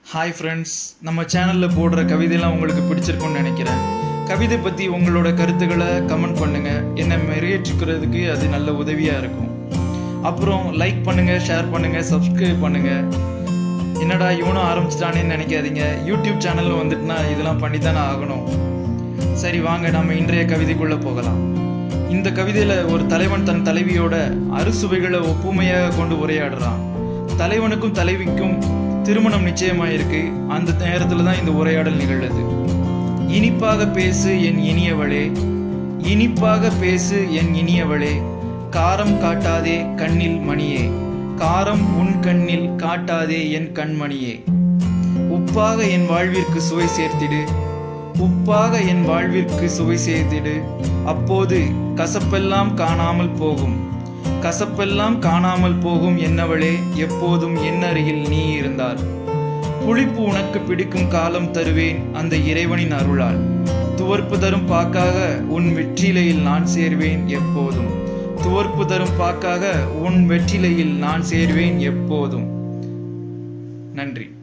hi friends நம்ம சேனலில் போடுற கவிதையெல்லாம் உங்களுக்கு பிடிச்சிருக்கும்னு நினைக்கிறேன் கவிதை பற்றி உங்களோட கருத்துக்களை கமெண்ட் பண்ணுங்கள் என்னை மெருகேற்றிக்கிறதுக்கு அது நல்ல உதவியாக இருக்கும் அப்புறம் லைக் பண்ணுங்கள் ஷேர் பண்ணுங்கள் சப்ஸ்கிரைப் பண்ணுங்கள் என்னடா இவனும் ஆரம்பிச்சிட்டானேன்னு நினைக்காதீங்க யூடியூப் சேனலில் வந்துட்டுனா இதெல்லாம் பண்ணி தானே ஆகணும் சரி வாங்க நம்ம இன்றைய கவிதைக்குள்ளே போகலாம் இந்த கவிதையில் ஒரு தலைவன் தன் தலைவியோட அறுசுவைகளை ஒப்புமையாக கொண்டு உரையாடுறான் தலைவனுக்கும் தலைவிக்கும் திருமணம் நிச்சயமாயிருக்கு அந்த நேரத்தில் தான் இந்த உரையாடல் நிகழ்ந்தது இனிப்பாக பேசு என் இனியவளே இனிப்பாக பேசு என் இனியவளே காரம் காட்டாதே கண்ணில் மணியே காரம் உன் கண்ணில் காட்டாதே என் கண்மணியே உப்பாக என் வாழ்விற்கு சுவை சேர்த்திடு உப்பாக என் வாழ்விற்கு சுவை சேர்த்திடு அப்போது கசப்பெல்லாம் காணாமல் போகும் கசப்பெல்லாம் காணாமல் போகும் என்னவளே எப்போதும் என் அருகில் நீ இருந்தால் புளிப்பு உனக்கு பிடிக்கும் காலம் தருவேன் அந்த இறைவனின் அருளால் துவர்ப்பு தரும் பாக்காக உன் வெற்றிலையில் நான் சேர்வேன் எப்போதும் துவர்ப்பு தரும் பாக்காக உன் வெற்றிலையில் நான் சேர்வேன் எப்போதும் நன்றி